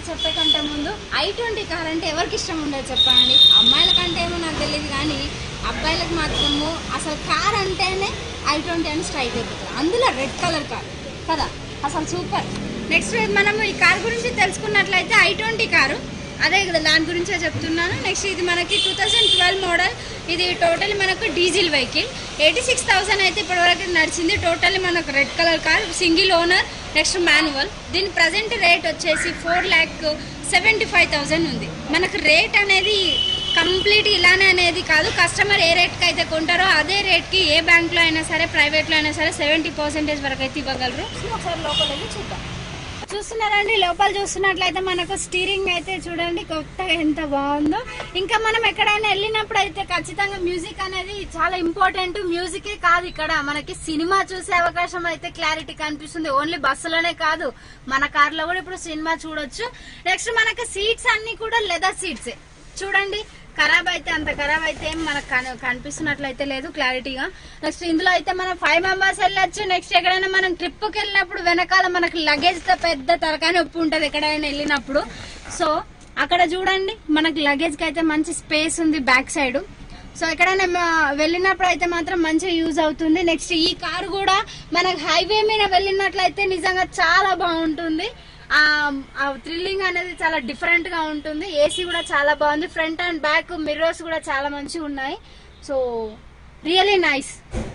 చెప్పే కంటే ముందు ఐ ట్వంటీ కార్ అంటే ఎవరికి ఇష్టం ఉండదు చెప్పండి అమ్మాయిల కంటే ఏమో నాకు తెలియదు కానీ అబ్బాయిలకు మాత్రము అసలు కార్ అంటేనే ఐ ట్వంటీ అని స్ట్రైక్ అయిపోతుంది అందులో రెడ్ కలర్ కార్ కదా అసలు సూపర్ నెక్స్ట్ మనము ఈ కార్ గురించి తెలుసుకున్నట్లయితే ఐ ట్వంటీ కారు అదే కదా దాని గురించే చెప్తున్నాను నెక్స్ట్ ఇది మనకి టూ థౌజండ్ ట్వెల్వ్ మోడల్ ఇది టోటల్ మనకు diesel vehicle eighty six thousand అయితే ఇప్పటివరకు నడిచింది టోటల్లీ మనకు red colour car single owner next manual దీని ప్రజెంట్ రేట్ వచ్చేసి four lakh seventy five thousand ఉంది మనకు రేట్ అనేది కంప్లీట్ ఇలానే అనేది కాదు కస్టమర్ ఏ రేట్కి అయితే కొంటారో అదే రేట్కి ఏ బ్యాంక్లో అయినా సరే ప్రైవేట్లో అయినా సరే సెవెంటీ పర్సెంటేజ్ వరకు అయితే ఇవ్వగలరు ఒకసారి లోపల వెళ్ళి చూద్దాం చూస్తున్నారండి లోపల చూస్తున్నట్లయితే మనకు స్టీరింగ్ అయితే చూడండి కొత్తగా ఎంత బాగుందో ఇంకా మనం ఎక్కడైనా వెళ్ళినప్పుడు అయితే ఖచ్చితంగా మ్యూజిక్ అనేది చాలా ఇంపార్టెంట్ మ్యూజికే కాదు ఇక్కడ మనకి సినిమా చూసే అవకాశం అయితే క్లారిటీ కనిపిస్తుంది ఓన్లీ బస్సులోనే కాదు మన కార్లో కూడా ఇప్పుడు సినిమా చూడొచ్చు నెక్స్ట్ మనకి సీట్స్ అన్ని కూడా లెదర్ సీట్స్ చూడండి ఖరాబ్ అయితే అంత ఖరాబ్ అయితే ఏం మనకు కన- కనిపిస్తున్నట్లయితే లేదు క్లారిటీగా నెక్స్ట్ ఇందులో అయితే మనం ఫైవ్ మెంబర్స్ వెళ్ళొచ్చు నెక్స్ట్ ఎక్కడైనా మనం ట్రిప్ కి వెళ్ళినప్పుడు వెనకాల మనకు లగేజ్ తో పెద్ద తలకాయ నొప్పి ఉంటది ఎక్కడైనా వెళ్ళినప్పుడు సో అక్కడ చూడండి మనకి లగేజ్ కి అయితే మంచి స్పేస్ ఉంది బ్యాక్ సైడ్ సో ఎక్కడైనా మా- వెళ్ళినప్పుడు అయితే మాత్రం మంచిగా యూజ్ అవుతుంది నెక్స్ట్ ఈ కారు కూడా మనకు హైవే మీద వెళ్ళినట్లయితే నిజంగా చాలా బాగుంటుంది ఆ థ్రిల్లింగ్ అనేది చాలా డిఫరెంట్ గా ఉంటుంది ఏసీ కూడా చాలా బాగుంది ఫ్రంట్ అండ్ బ్యాక్ మిర్రర్స్ కూడా చాలా మంచిగా ఉన్నాయి సో రియలీ నైస్